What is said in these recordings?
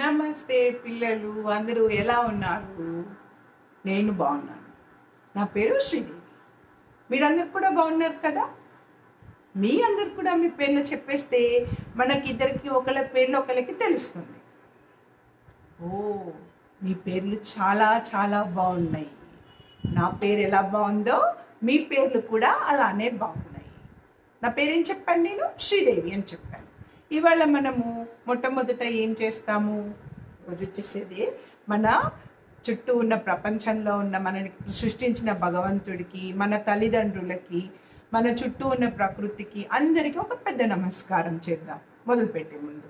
నమస్తే పిల్లలు అందరూ ఎలా ఉన్నారు నేను బాగున్నాను నా పేరు శ్రీదేవి మీరందరు కూడా బాగున్నారు కదా మీ అందరు కూడా మీ పేర్లు చెప్పేస్తే మనకి ఇద్దరికి ఒకళ్ళ పేర్లు ఒకళ్ళకి తెలుస్తుంది ఓ మీ పేర్లు చాలా చాలా బాగున్నాయి నా పేరు ఎలా బాగుందో మీ పేర్లు కూడా అలానే బాగున్నాయి నా పేరేం చెప్పాను నేను శ్రీదేవి అని చెప్పాను ఇవాళ మనము మొట్టమొదట ఏం చేస్తాము రోజు వచ్చేసేది మన చుట్టూ ఉన్న ప్రపంచంలో ఉన్న మనని సృష్టించిన భగవంతుడికి మన తల్లిదండ్రులకి మన చుట్టూ ఉన్న ప్రకృతికి అందరికీ ఒక పెద్ద నమస్కారం చేద్దాం మొదలుపెట్టే ముందు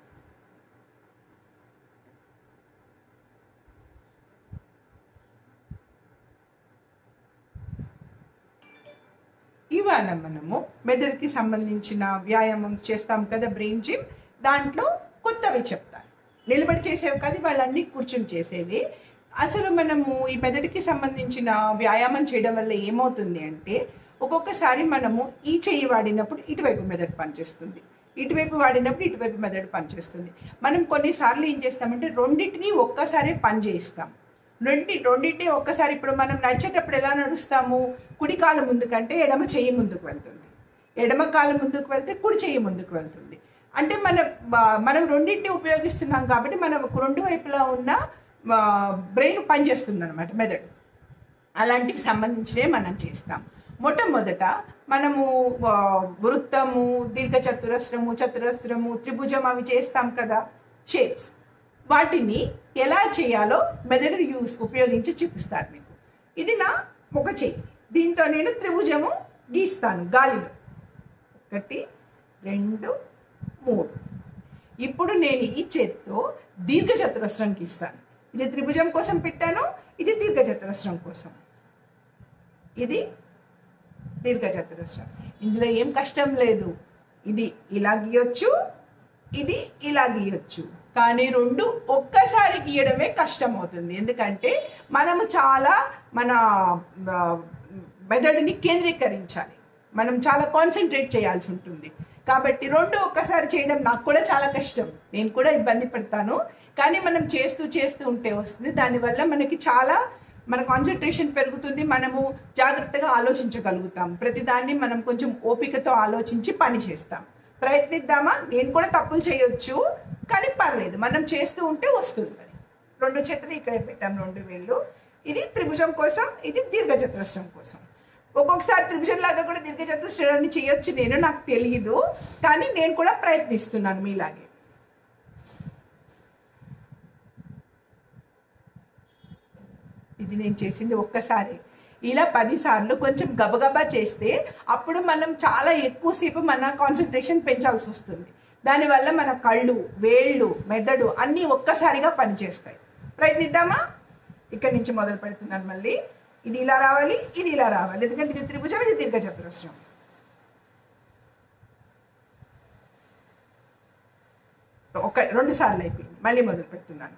ఇవాళ మనము మెదడుకి సంబంధించిన వ్యాయామం చేస్తాం కదా బ్రెయిన్ జిమ్ దాంట్లో కొత్తవి చెప్తాను నిలబడి చేసేవి కాదు వాళ్ళన్నీ కూర్చుని చేసేవి అసలు మనము ఈ మెదడుకి సంబంధించిన వ్యాయామం చేయడం వల్ల ఏమవుతుంది అంటే ఒక్కొక్కసారి మనము ఈ చెయ్యి వాడినప్పుడు ఇటువైపు మెదడు పనిచేస్తుంది ఇటువైపు వాడినప్పుడు ఇటువైపు మెదడు పనిచేస్తుంది మనం కొన్నిసార్లు ఏం చేస్తామంటే రెండింటిని ఒక్కసారి పని చేయిస్తాం రెండి రెండింటిని ఒక్కసారి ఇప్పుడు మనం నడిచేటప్పుడు ఎలా నడుస్తాము కుడి కాలు ముందుకంటే ఎడమ చెయ్యి ముందుకు వెళ్తుంది ఎడమ కాలు ముందుకు వెళ్తే కుడి చెయ్యి ముందుకు వెళ్తుంది అంటే మన బ- మనం రెండింటిని ఉపయోగిస్తున్నాం కాబట్టి మనం రెండు వైపులా ఉన్న బ్రెయిన్ పనిచేస్తుంది అనమాట మెదడు అలాంటికి సంబంధించినవి మనం చేస్తాం మొట్టమొదట మనము ఆ, వృత్తము దీర్ఘ చతురస్రము చతురస్రము త్రిభుజం అవి చేస్తాం కదా షేప్స్ వాటిని ఎలా చేయాలో మెదడు యూస్ ఉపయోగించి చూపిస్తాను మీకు ఇది నా ఒక చెయ్యి దీంతో నేను త్రిభుజము గీస్తాను గాలిలో ఒకటి రెండు మూడు ఇప్పుడు నేను ఈ చేత్తో దీర్ఘ చతురస్రం గీస్తాను ఇది త్రిభుజం కోసం పెట్టాను ఇది దీర్ఘ చతురస్రం కోసం ఇది దీర్ఘ చతురస్రం ఇందులో ఏం కష్టం లేదు ఇది ఇలా గీయొచ్చు ఇది ఇలా గీయొచ్చు కానీ రెండు ఒక్కసారి గీయడమే కష్టం అవుతుంది ఎందుకంటే మనము చాలా మన ఆ, మెదడుని కేంద్రీకరించాలి మనం చాలా కాన్సన్ట్రేట్ చేయాల్సి ఉంటుంది కాబట్టి రెండు ఒక్కసారి చేయడం నాకు కూడా చాలా కష్టం నేను కూడా ఇబ్బంది పడతాను కానీ మనం చేస్తూ చేస్తూ ఉంటే వస్తుంది దానివల్ల మనకి చాలా మన కాన్సన్ట్రేషన్ పెరుగుతుంది మనము జాగ్రత్తగా ఆలోచించగలుగుతాం ప్రతిదాన్ని మనం కొంచెం ఓపికతో ఆలోచించి పని చేస్తాం ప్రయత్నిద్దామా నేను కూడా తప్పులు చేయొచ్చు కానీ పర్లేదు మనం చేస్తూ ఉంటే వస్తుంది అది రెండు చేతులు ఇక్కడే పెట్టాం రెండు వేళ్ళు ఇది త్రిభుజం కోసం ఇది దీర్ఘ చతురస్రం కోసం ఒక్కొక్కసారి త్రిభుజం లాగా కూడా దీర్ఘ చతురస్రాన్ని చేయొచ్చు నేను నాకు తెలియదు కానీ నేను కూడా ప్రయత్నిస్తున్నాను మీలాగే ఇది నేను చేసింది ఒక్కసారి ఇలా పదిసార్లు కొంచెం గబగబా చేస్తే అప్పుడు మనం చాలా ఎక్కువసేపు మన కాన్సన్ట్రేషన్ పెంచాల్సి వస్తుంది దానివల్ల మన కళ్ళు వేళ్ళు మెదడు అన్నీ ఒక్కసారిగా పనిచేస్తాయి ప్రయత్నిద్దామా ఇక్కడి నుంచి మొదలు పెడుతున్నాను మళ్ళీ ఇది ఇలా రావాలి ఇది ఇలా రావాలి ఎందుకంటే ఇది త్రిభుజం ఇది దీర్ఘ చతురస్రం ఒక రెండు సార్లు అయిపోయింది మళ్ళీ మొదలు పెడుతున్నాను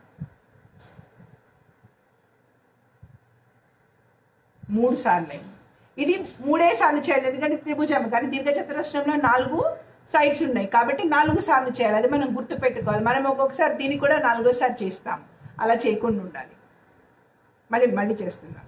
మూడు సార్లు అయింది ఇది మూడే సార్లు చేయాలి ఎందుకంటే త్రిభుజం కానీ దీర్ఘ చతురస్రంలో నాలుగు సైడ్స్ ఉన్నాయి కాబట్టి నాలుగు సార్లు చేయాలి అది మనం గుర్తు పెట్టుకోవాలి మనం ఒక్కొక్కసారి దీన్ని కూడా నాలుగోసారి చేస్తాం అలా చేయకుండా ఉండాలి మళ్ళీ మళ్ళీ చేస్తున్నాం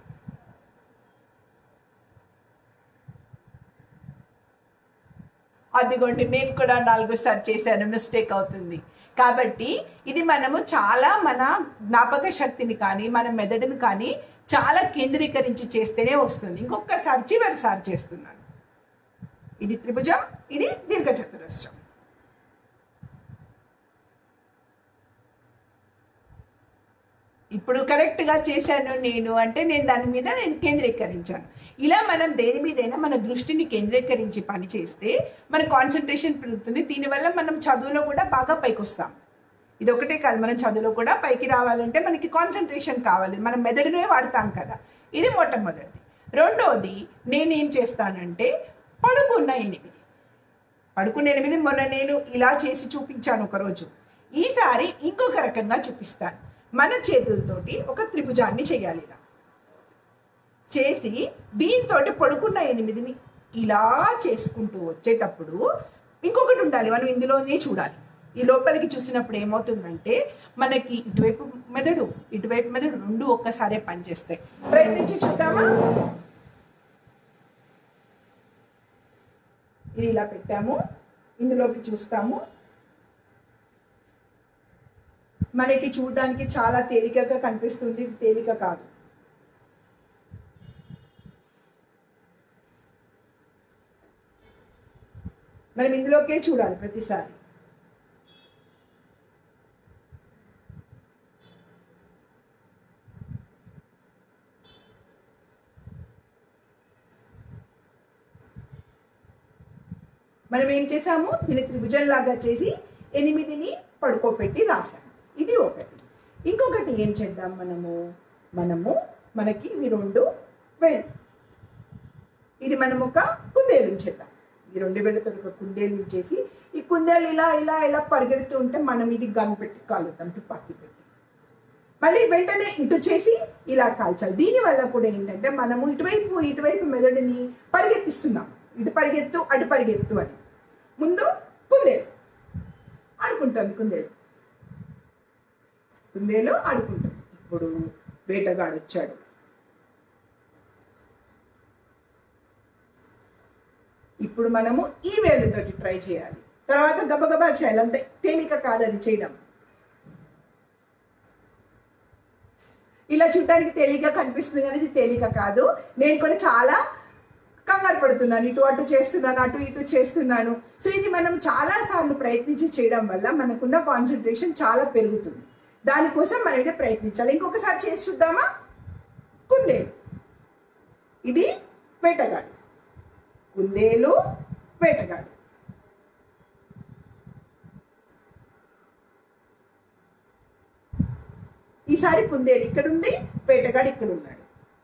అదిగోండి నేను కూడా నాలుగోసారి చేశాను మిస్టేక్ అవుతుంది కాబట్టి ఇది మనము చాలా మన జ్ఞాపక శక్తిని కానీ మన మెదడుని కానీ చాలా కేంద్రీకరించి చేస్తేనే వస్తుంది ఇంకొకసారి చివరిసారి చేస్తున్నాను ఇది త్రిభుజం ఇది దీర్ఘ చతురస్రం ఇప్పుడు కరెక్ట్గా చేశాను నేను అంటే నేను దాని మీద నేను కేంద్రీకరించాను ఇలా మనం దేని మీదైనా మన దృష్టిని కేంద్రీకరించి పని చేస్తే మన కాన్సన్ట్రేషన్ పెరుగుతుంది దీనివల్ల మనం చదువులో కూడా బాగా పైకి వస్తాం ఇది ఒకటే కాదు మనం చదువులో కూడా పైకి రావాలంటే మనకి కాన్సన్ట్రేషన్ కావాలి మనం మెదడునే వాడతాం కదా ఇది మొట్టమొదటిది రెండోది నేనేం చేస్తానంటే పడుకున్న ఎనిమిది పడుకున్న ఎనిమిది మొన్న నేను ఇలా చేసి చూపించాను ఒకరోజు ఈసారి ఇంకొక రకంగా చూపిస్తాను మన చేతులతోటి ఒక త్రిభుజాన్ని చేయాలి ఇలా చేసి దీంతో పడుకున్న ఎనిమిదిని ఇలా చేసుకుంటూ వచ్చేటప్పుడు ఇంకొకటి ఉండాలి మనం ఇందులోనే చూడాలి ఈ లోపలికి చూసినప్పుడు ఏమవుతుందంటే మనకి ఇటువైపు మెదడు ఇటువైపు మెదడు రెండు ఒక్కసారే పనిచేస్తాయి ప్రయత్నించి చూద్దామా ఇది ఇలా పెట్టాము ఇందులోకి చూస్తాము మనకి చూడడానికి చాలా తేలికగా కనిపిస్తుంది ఇది తేలిక కాదు మనం ఇందులోకే చూడాలి ప్రతిసారి మనం ఏం చేసాము దీన్ని త్రిభుజంలాగా చేసి ఎనిమిదిని పడుకోబెట్టి రాసాము ఇది ఒకటి ఇంకొకటి ఏం చేద్దాం మనము మనము మనకి ఇవి రెండు వేలు ఇది మనం ఒక కుందేలు చేద్దాం ఈ రెండు వేలతో ఒక కుందేలు చేసి ఈ కుందేలు ఇలా ఇలా ఇలా పరిగెడుతూ ఉంటే మనం ఇది గన్ పెట్టి కాలుతాం తుపాకీ పెట్టి మళ్ళీ వెంటనే ఇటు చేసి ఇలా కాల్చాలి దీనివల్ల కూడా ఏంటంటే మనము ఇటువైపు ఇటువైపు మెదడుని పరిగెత్తిస్తున్నాం ఇటు పరిగెత్తు అటు పరిగెత్తు అని ముందు కుందేలు ఆడుకుంటుంది కుందేలు కుందేలు ఆడుకుంటుంది ఇప్పుడు వేటగాడు వచ్చాడు ఇప్పుడు మనము ఈ వేలుతోటి ట్రై చేయాలి తర్వాత గబగబా చేయాలి అంతే తేలిక కాదు అది చేయడం ఇలా చూడడానికి తేలిక కనిపిస్తుంది కానీ ఇది తేలిక కాదు నేను కూడా చాలా కంగారు పడుతున్నాను ఇటు అటు చేస్తున్నాను అటు ఇటు చేస్తున్నాను సో ఇది మనం చాలా సార్లు ప్రయత్నించి చేయడం వల్ల మనకున్న కాన్సన్ట్రేషన్ చాలా పెరుగుతుంది దానికోసం మనం అయితే ప్రయత్నించాలి ఇంకొకసారి చేసి చూద్దామా కుందేలు ఇది వేటగాడు కుందేలు వేటగాడు ఈసారి కుందేలు ఇక్కడ ఉంది వేటగాడు ఇక్కడ ఉన్నాడు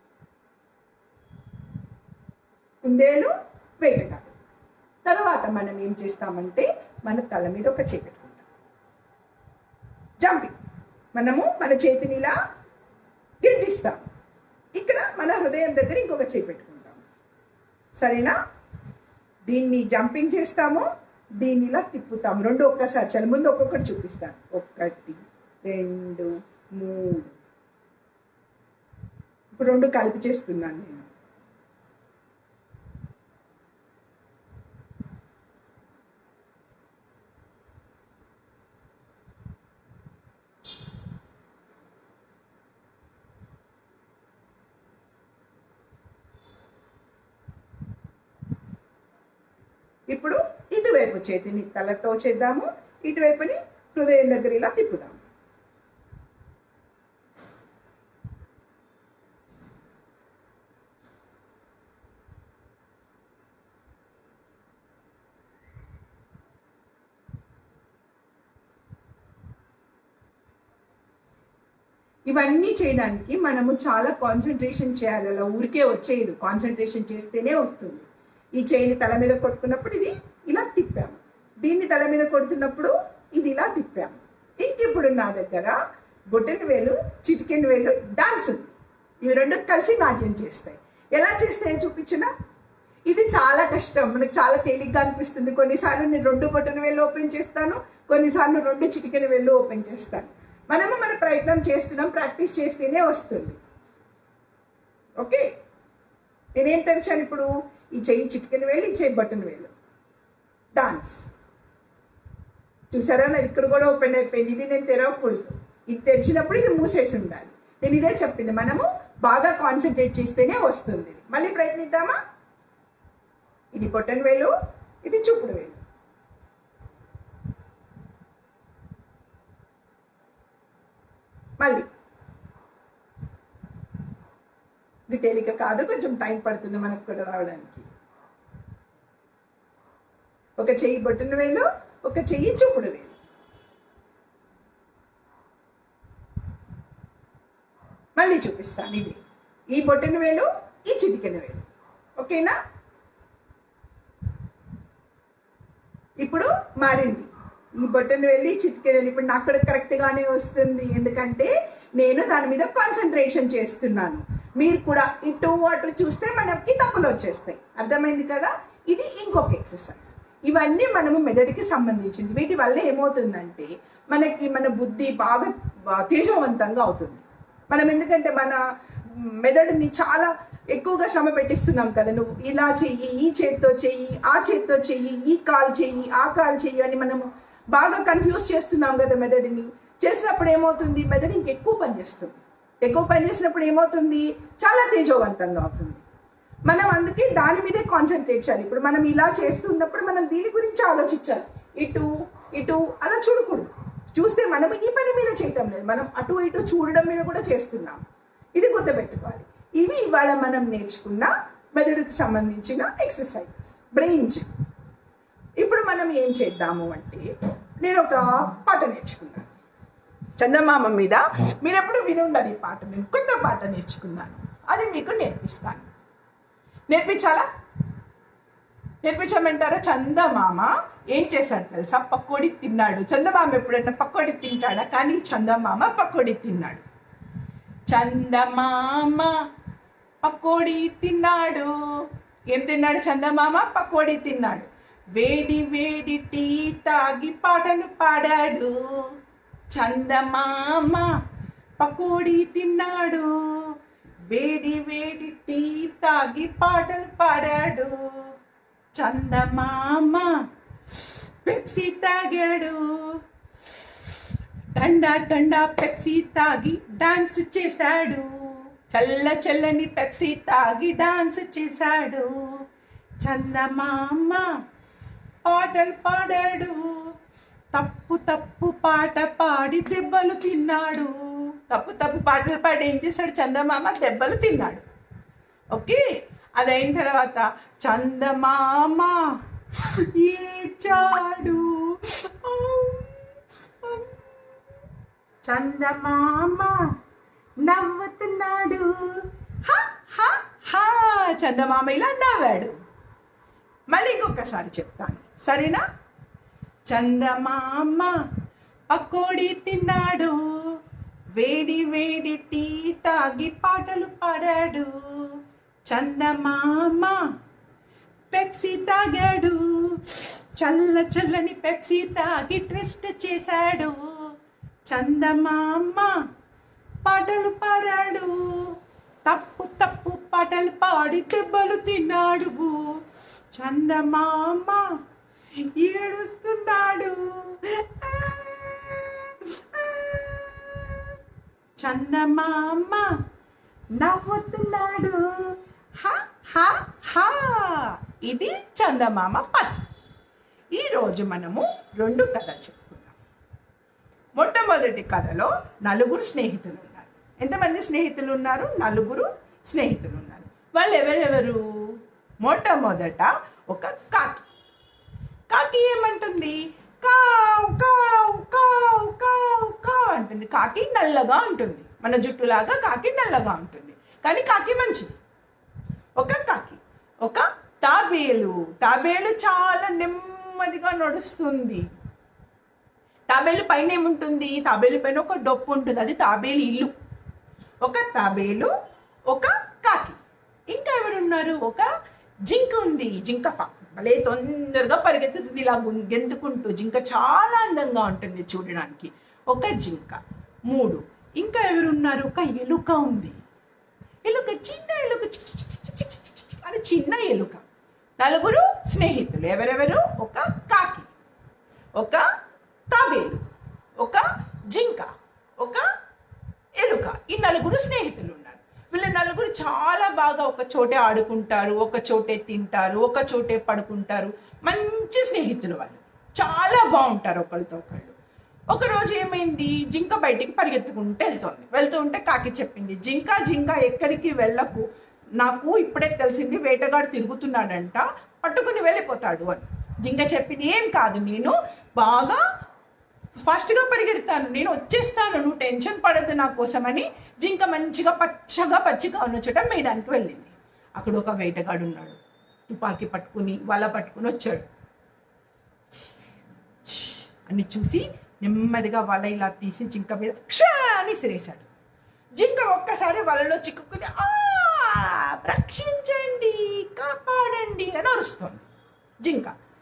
కుందేలు వేటగాడు తర్వాత మనం ఏం చేస్తామంటే మన తల మీద ఒక చేయి పెట్టుకుంటాం జంపింగ్ మనము మన చేతిని ఇలా గిడ్డిస్తాం ఇక్కడ మన హృదయం దగ్గర ఇంకొక చేయి పెట్టుకుంటాం సరేనా దీన్ని జంపింగ్ చేస్తాము దీన్ని ఇలా తిప్పుతాం రెండు ఒక్కసారి చాలా ముందు ఒక్కొక్కటి చూపిస్తాను ఒకటి రెండు మూడు ఇప్పుడు రెండు కలిపి చేస్తున్నాను నేను ఇప్పుడు ఇటువైపు చేతిని తలతో చేద్దాము ఇటువైపుని హృదయం దగ్గర ఇలా తిప్పుదాం ఇవన్నీ చేయడానికి మనము చాలా కాన్సన్ట్రేషన్ చేయాలి అలా ఊరికే వచ్చేయదు కాన్సన్ట్రేషన్ చేస్తేనే వస్తుంది ఈ చేయిని తల మీద కొట్టుకున్నప్పుడు ఇది ఇలా తిప్పాము దీన్ని తల మీద కొడుతున్నప్పుడు ఇది ఇలా తిప్పాము ఇంక ఇప్పుడు నా దగ్గర బొట్టెన్ వేలు చిటికెన్ వేలు డాన్స్ ఉంది ఇవి రెండు కలిసి నాట్యం చేస్తాయి ఎలా చేస్తాయో చూపించిన ఇది చాలా కష్టం మనకు చాలా తేలిగ్గా అనిపిస్తుంది కొన్నిసార్లు నేను రెండు బొట్టన వేలు ఓపెన్ చేస్తాను కొన్నిసార్లు రెండు చిటికెన వేలు ఓపెన్ చేస్తాను మనము మన ప్రయత్నం చేస్తున్నాం ప్రాక్టీస్ చేస్తేనే వస్తుంది ఓకే నేనేం తెరిచాను ఇప్పుడు ఈ చెయ్యి చిటికెన వేలు ఈ చెయ్యి బటన్ వేలు డాన్స్ చూసారా నాది ఇక్కడ కూడా ఓపెన్ అయిపోయింది ఇది నేను తెరవకూడదు ఇది తెరిచినప్పుడు ఇది మూసేసి ఉండాలి నేను ఇదే చెప్పింది మనము బాగా కాన్సన్ట్రేట్ చేస్తేనే వస్తుంది మళ్ళీ ప్రయత్నిద్దామా ఇది బొటన్ వేలు ఇది చూపుడు వేలు మళ్ళీ ఇది తేలిక కాదు కొంచెం టైం పడుతుంది మనకు కూడా రావడానికి ఒక చెయ్యి బొట్టన వేలు ఒక చెయ్యి చూపుడు వేలు మళ్ళీ చూపిస్తాను ఇది ఈ బొట్టన వేలు ఈ చిటికెన వేలు ఓకేనా ఇప్పుడు మారింది ఈ బొట్టన వెళ్ళి చిటికెన వెళ్ళి ఇప్పుడు నాకు కూడా కరెక్ట్గానే వస్తుంది ఎందుకంటే నేను దాని మీద కాన్సన్ట్రేషన్ చేస్తున్నాను మీరు కూడా ఇటు అటు చూస్తే మనకి తప్పులు వచ్చేస్తాయి అర్థమైంది కదా ఇది ఇంకొక ఎక్సర్సైజ్ ఇవన్నీ మనము మెదడుకి సంబంధించింది వీటి వల్ల ఏమవుతుందంటే మనకి మన బుద్ధి బాగా బా- తేజవంతంగా అవుతుంది మనం ఎందుకంటే మన మెదడుని చాలా ఎక్కువగా శ్రమ పెట్టిస్తున్నాం కదా నువ్వు ఇలా చెయ్యి ఈ చేత్తో చెయ్యి ఆ చేత్తో చెయ్యి ఈ కాలు చెయ్యి ఆ కాలు చెయ్యి అని మనము బాగా కన్ఫ్యూజ్ చేస్తున్నాం కదా మెదడుని చేసినప్పుడు ఏమవుతుంది మెదడు ఇంకెక్కువ పని చేస్తుంది ఎక్కువ పని చేసినప్పుడు ఏమవుతుంది చాలా తేజవంతంగా అవుతుంది మనం అందుకే దాని మీదే కాన్సన్ట్రేట్ చేయాలి ఇప్పుడు మనం ఇలా చేస్తున్నప్పుడు మనం దీని గురించి ఆలోచించాలి ఇటు ఇటు అలా చూడకూడదు చూస్తే మనం ఈ పని మీద చేయటం లేదు మనం అటు ఇటు చూడడం మీద కూడా చేస్తున్నాం ఇది గుర్తుపెట్టుకోవాలి ఇవి ఇవాళ మనం నేర్చుకున్న మెదడుకు సంబంధించిన ఎక్సర్సైజెస్ బ్రెయిన్ జిమ్ ఇప్పుడు మనం ఏం చేద్దాము అంటే నేను ఒక పాట నేర్చుకున్నాను చందమామ మీద మీరు ఎప్పుడు వినుండరు ఈ పాట నేను కొత్త పాట నేర్చుకున్నాను అది మీకు నేర్పిస్తాను నేర్పించాలా నేర్పించమంటారా చందమామ ఏం చేశాడు తెలుసా పకోడి తిన్నాడు చందమామ ఎప్పుడన్నా పకోడి తింటాడా కానీ చందమామ పకోడి తిన్నాడు చందమామ పకోడి తిన్నాడు ఏం తిన్నాడు చందమామ పకోడి తిన్నాడు వేడి వేడి టీ తాగి పాటలు పాడాడు చందమామ పకోడి తిన్నాడు వేడి వేడి టీ తాగి పాటలు పాడాడు చందమామ పెప్సీ తాగాడు టండా టండా పెప్సీ తాగి డాన్స్ చేశాడు చల్ల చల్లని పెప్సీ తాగి డాన్స్ చేశాడు చందమామ పాటలు పాడాడు తప్పు తప్పు పాట పాడి దెబ్బలు తిన్నాడు తప్పు తప్పు పాటలు పాడి ఏం చేశాడు చందమామ దెబ్బలు తిన్నాడు ఓకే అది అయిన తర్వాత చందమామ ఏడ్చాడు చందమామ నవ్వుతున్నాడు హ, హ, హ. చందమామ ఇలా నవ్వాడు మళ్ళీ ఇంకొకసారి చెప్తాను సరేనా చందమామ పకోడీ తిన్నాడు వేడి వేడి టీ తాగి పాటలు పాడాడు చందమామ పెప్సీ తాగాడు చల్ల చల్లని పెప్సీ తాగి ట్విస్ట్ చేశాడు చందమామ పాటలు పాడాడు తప్పు తప్పు పాటలు పాడి దెబ్బలు తిన్నాడు చందమామ ఏడుస్తున్నాడు చందమామ నవ్వుతున్నాడు హ హ హ ఇది చందమామ పదం ఈరోజు మనము రెండు కథలు చెప్పుకుందాం మొట్టమొదటి కథలో నలుగురు స్నేహితులు ఉన్నారు ఎంతమంది స్నేహితులు ఉన్నారు నలుగురు స్నేహితులు ఉన్నారు వాళ్ళు ఎవరెవరు మొట్టమొదట ఒక కాకి కాకి ఏమంటుంది కావ్ కావ్ కావ్ కావ్ కావ్ అంటుంది కాకి నల్లగా ఉంటుంది మన జుట్టులాగా కాకి నల్లగా ఉంటుంది కానీ కాకి మంచిది ఒక కాకి ఒక తాబేలు తాబేలు చాలా నెమ్మదిగా నడుస్తుంది తాబేలు పైన ఏముంటుంది తాబేలు పైన ఒక డొప్పు ఉంటుంది అది తాబేలు ఇల్లు ఒక తాబేలు ఒక కాకి ఇంకా ఎవరున్నారు ఒక జింక ఉంది జింక ఫా భలే తొందరగా పరిగెత్తుతుంది ఇలా గుం- గెంతుకుంటూ జింక చాలా అందంగా ఉంటుంది చూడడానికి ఒక జింక మూడు ఇంకా ఎవరున్నారు ఒక ఎలుక ఉంది ఎలుక చిన్న ఎలుక చిక్ చిక్ చిక్ చిక్ చిక్ చిక్ చిక్ అని చిన్న ఎలుక నలుగురు స్నేహితులు ఎవరెవరు ఒక కాకి ఒక తాబేలు ఒక జింక ఒక ఎలుక ఈ నలుగురు స్నేహితులు ఉన్నారు వీళ్ళ నలుగురు చాలా బాగా ఒక చోటే ఆడుకుంటారు ఒక చోటే తింటారు ఒక చోటే పడుకుంటారు మంచి స్నేహితులు వాళ్ళు చాలా బాగుంటారు ఒకరితో ఒకళ్ళు ఒక రోజు ఏమైంది జింక బయటికి పరిగెత్తుకుంటూ వెళ్తోంది వెళ్తూ ఉంటే కాకి చెప్పింది జింక జింక ఎక్కడికి వెళ్ళకు నాకు ఇప్పుడే తెలిసింది వేటగాడు తిరుగుతున్నాడంట పట్టుకుని వెళ్ళిపోతాడు అని జింక చెప్పింది ఏం కాదు నేను బాగా ఫాస్ట్గా పరిగెడతాను నేను వచ్చేస్తాను నువ్వు టెన్షన్ పడద్దు నా కోసమని జింక మంచిగా పచ్చగా పచ్చిగా ఉన్న చోట మేయడానికి వెళ్ళింది అక్కడ ఒక వేటగాడు ఉన్నాడు తుపాకీ పట్టుకుని వల పట్టుకుని వచ్చాడు అని చూసి నెమ్మదిగా వల ఇలా తీసి జింక మీద క్షా అని సిరేశాడు జింక ఒక్కసారి వలలో చిక్కుకుని ఆ రక్షించండి కాపాడండి అని అరుస్తోంది జింక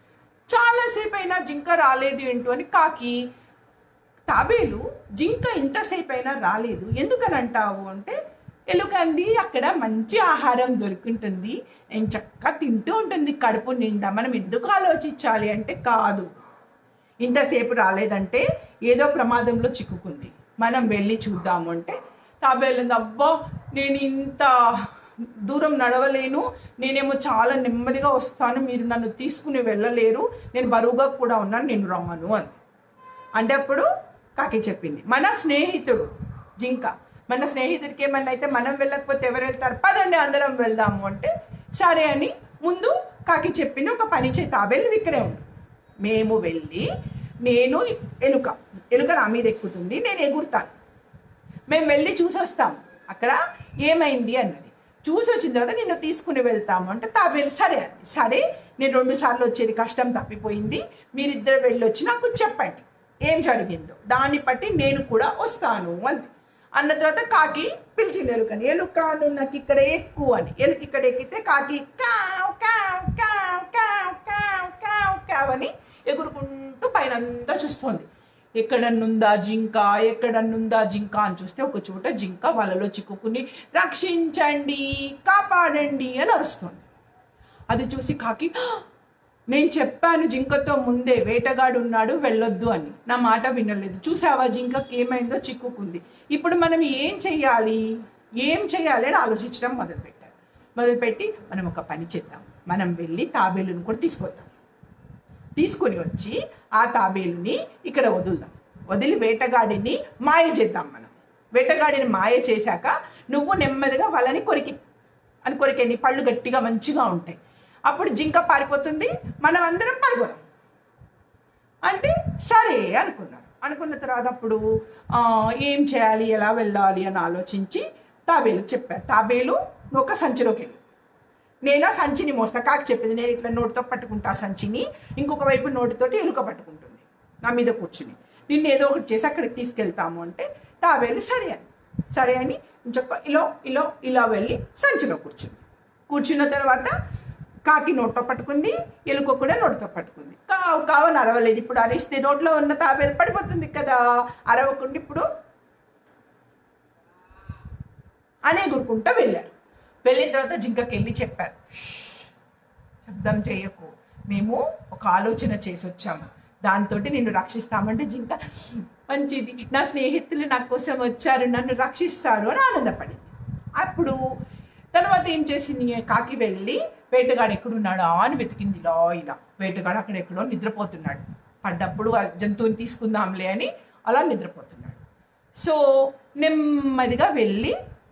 చాలాసేపు అయినా జింక రాలేదు ఏంటో అని కాకి తాబేలు జింక ఇంతసేపు అయినా రాలేదు ఎందుకని అంటావు అంటే ఎలుకంది అక్కడ మంచి ఆహారం దొరుకుంటుంది నేను చక్కగా తింటూ ఉంటుంది కడుపు నిండా మనం ఎందుకు ఆలోచించాలి అంటే కాదు ఇంతసేపు రాలేదంటే ఏదో ప్రమాదంలో చిక్కుకుంది మనం వెళ్ళి చూద్దాము అంటే తాబేలు అబ్బా నేను ఇంత దూరం నడవలేను నేనేమో చాలా నెమ్మదిగా వస్తాను మీరు నన్ను తీసుకుని వెళ్ళలేరు నేను బరువుగా కూడా ఉన్నాను నేను రమ్మను అని అంటే అప్పుడు కాకి చెప్పింది మన స్నేహితుడు జింక మన స్నేహితుడికి ఏమన్నా అయితే మనం వెళ్ళకపోతే ఎవరు వెళ్తారు పదండి అందరం వెళ్దాము అంటే సరే అని ముందు కాకి చెప్పింది ఒక పని చేయి తాబేలు నువ్వు ఇక్కడే ఉండు మేము వెళ్ళి నేను ఎలుక ఎలుక నా మీద ఎక్కుతుంది నేను ఎగురుతాను మేము వెళ్ళి చూసొస్తాం అక్కడ ఏమైంది అన్నది చూసి వచ్చిన తర్వాత నిన్ను తీసుకుని వెళ్తాము అంటే తాబేలు సరే అంది సరే నేను రెండు సార్లు వచ్చేది కష్టం తప్పిపోయింది మీరిద్దరు వెళ్ళి వచ్చి నాకు చెప్పండి ఏం జరిగిందో దాన్ని బట్టి నేను కూడా వస్తాను అంది అన్న తర్వాత కాకి పిలిచింది ఎలుకని ఎలుక నువ్వు నాకు ఇక్కడ ఎక్కువ అని ఎలుక ఇక్కడ ఎక్కితే కాకి కావ్ కావ్ కావ్ కావ్ కావ్ కావ్ కావ్ అని ఎగురుకుంటూ పైన అంతా చూస్తోంది ఎక్కడన్నుందా జింక ఎక్కడన్నుందా జింక అని చూస్తే ఒక చోట జింక వలలో చిక్కుకుని రక్షించండి కాపాడండి అని అరుస్తుంది అది చూసి కాకి "హ! నేను చెప్పాను జింకతో ముందే వేటగాడు ఉన్నాడు వెళ్ళొద్దు అని నా మాట వినలేదు చూసావా జింకకి ఏమైందో చిక్కుకుంది ఇప్పుడు మనం ఏం చెయ్యాలి ఏం చేయాలి అని ఆలోచించడం మొదలుపెట్టారు మొదలుపెట్టి మనం ఒక పని చేద్దాం మనం వెళ్ళి తాబేలును కూడా తీసుకొద్దాం తీసుకొని వచ్చి ఆ తాబేలుని ఇక్కడ వదులుదాం వదిలి వేటగాడిని మాయ చేద్దాం మనం వేటగాడిని మాయ చేశాక నువ్వు నెమ్మదిగా వాళ్ళని కొరికి అని కొరికే నీ పళ్ళు గట్టిగా మంచిగా ఉంటాయి అప్పుడు జింక పారిపోతుంది మనం అందరం పారిపోదాం అంటే సరే అనుకున్నారు అనుకున్న తర్వాత అప్పుడు ఆ, ఏం చేయాలి ఎలా వెళ్ళాలి అని ఆలోచించి తాబేలు చెప్పారు తాబేలు నువ్వు ఒక సంచిలోకి వెళ్ళు నేను ఆ సంచిని మోస్తా కాకి చెప్పింది నేను ఇట్లా నోటితో పట్టుకుంటా ఆ సంచిని ఇంకొక వైపు నోటితోటి ఎలుక పట్టుకుంటుంది నా మీద కూర్చుని నిన్ను ఏదో ఒకటి చేసి అక్కడికి తీసుకెళ్తాము అంటే తాబేలు సరే అని సరే అని ఇంకొక ఇలా ఇలా ఇలా వెళ్ళి సంచిలో కూర్చుంది కూర్చున్న తర్వాత కాకి నోట్లో పట్టుకుంది ఎలుక కూడా నోటితో పట్టుకుంది కావు కావు అని అరవలేదు ఇప్పుడు అరిస్తే నోట్లో ఉన్న తాబేలు పడిపోతుంది కదా అరవకుండా ఇప్పుడు అని ఎగురుకుంటూ వెళ్ళారు వెళ్ళిన తర్వాత జింకకి వెళ్ళి చెప్పారు "షష్, శబ్దం చేయకు మేము ఒక ఆలోచన చేసి వచ్చాము దాంతో నిన్ను రక్షిస్తామంటే జింక మంచిది నా స్నేహితులు నా కోసం వచ్చారు నన్ను రక్షిస్తారు అని ఆనందపడింది అప్పుడు తర్వాత ఏం చేసింది కాకి వెళ్ళి వేటగాడు ఎక్కడున్నాడా అని వెతికింది ఇలా ఇలా వేటగాడు అక్కడ ఎక్కడో నిద్రపోతున్నాడు పడ్డప్పుడు ఆ జంతువుని తీసుకుందాంలే అని అలా నిద్రపోతున్నాడు సో నెమ్మదిగా వెళ్ళి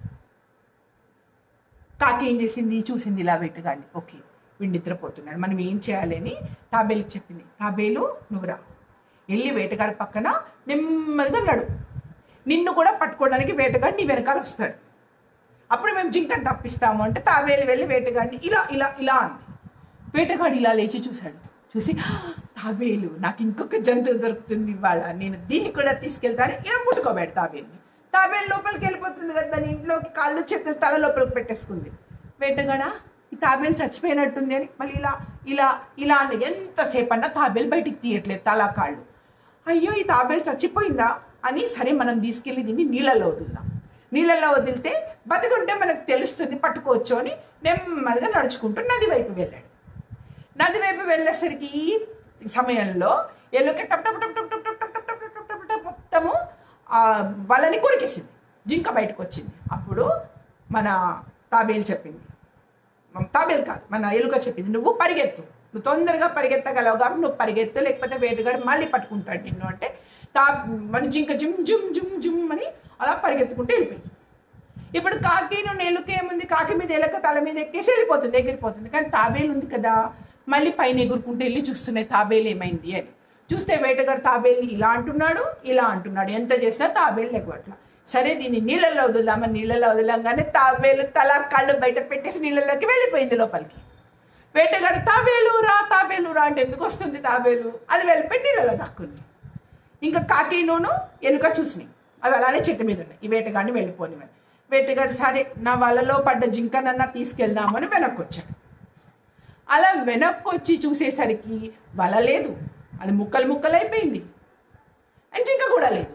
కాకి ఏం చేసింది చూసింది ఇలా వేటగాడిని ఓకే వీడు నిద్రపోతున్నాడు మనం ఏం చేయాలి అని తాబేలుకి చెప్పింది తాబేలు నువ్వురా వెళ్ళి వేటగాడి పక్కన నెమ్మదిగా నడు నిన్ను కూడా పట్టుకోవడానికి వేటగాడు నీ వెనకాల వస్తాడు అప్పుడు మేము జింకను తప్పిస్తాము అంటే తాబేలు వెళ్ళి వేటగాడిని ఇలా ఇలా ఇలా అంది వేటగాడు ఇలా లేచి చూశాడు చూసి "ఆ, తాబేలు నాకు ఇంకొక జంతువు దొరుకుతుంది ఇవాళ నేను దీన్ని కూడా తీసుకెళ్తాను ఇలా ముట్టుకోబెడు తాబేలుని తాబేలు లోపలికి వెళ్ళిపోతుంది కదా దాని ఇంట్లోకి కాళ్ళు చేతులు తల లోపలికి పెట్టేసుకుంది వేటగాడ ఈ తాబేలు చచ్చిపోయినట్టుంది అని మళ్ళీ ఇలా ఇలా ఇలా అని ఎంతసేపు అన్నా తాబేలు బయటికి తీయట్లేదు తల కాళ్ళు అయ్యో ఈ తాబేలు చచ్చిపోయిందా అని సరే మనం తీసుకెళ్ళి దీన్ని నీళ్ళల్లో వదులుదాం నీళ్ళల్లో వదిలితే బతికుంటే మనకు తెలుస్తుంది పట్టుకోవచ్చు అని నెమ్మదిగా నడుచుకుంటూ నది వైపు వెళ్ళాడు నది వైపు వెళ్ళేసరికి ఈ సమయంలో ఎలుక టప్ టప్ టప్ టప్ టప్ టప్ టప్ టప్ టప్ టప్ టప్ మొత్తము ఆ వలని కొరికేసింది జింక బయటకు వచ్చింది అప్పుడు మన తాబేలు చెప్పింది మన తాబేలు కాదు మన ఎలుక చెప్పింది నువ్వు పరిగెత్తు నువ్వు తొందరగా పరిగెత్తగలవు కాబట్టి నువ్వు పరిగెత్తు లేకపోతే వేటగాడు మళ్ళీ పట్టుకుంటాడు నిన్ను అంటే తా మన జింక జుమ్ జుమ్ జుమ్ జుమ్ అని అలా పరిగెత్తుకుంటూ వెళ్ళిపోయింది ఇప్పుడు కాకి నువ్వు ఎలుక ఏముంది కాకి మీద ఎలుక తల మీద ఎక్కేసి వెళ్ళిపోతుంది ఎగిరిపోతుంది కానీ తాబేలు ఉంది కదా మళ్ళీ పైన ఎగురుకుంటూ వెళ్ళి చూస్తున్నాయి తాబేలు ఏమైంది అని చూస్తే వేటగాడు తాబేలు ఇలా అంటున్నాడు ఇలా అంటున్నాడు ఎంత చేసినా తాబేలు ఎగవట్ల సరే దీన్ని నీళ్ళల్లో వదులుదామని నీళ్ళల్లో వదలంగానే తాబేలు తల కళ్ళు బయట పెట్టేసి నీళ్ళలోకి వెళ్ళిపోయింది లోపలికి వేటగాడు తాబేలు రా తాబేలు రా అంటే ఎందుకు వస్తుంది తాబేలు అది వెళ్ళిపోయి నీళ్ళలో దక్కుంది ఇంకా కాకి నూను ఎలుక చూసినాయి అవి అలానే చెట్టు మీద ఉన్నాయి ఈ వేటగాడిని వెళ్ళిపోనివని వేటగాడు సరే నా వలలో పడ్డ జింకనన్నా తీసుకెళ్దామని వెనక్కి వచ్చాడు అలా వెనక్కి వచ్చి చూసేసరికి వల లేదు అది ముక్కలు ముక్కలైపోయింది అండ్ జింక కూడా లేదు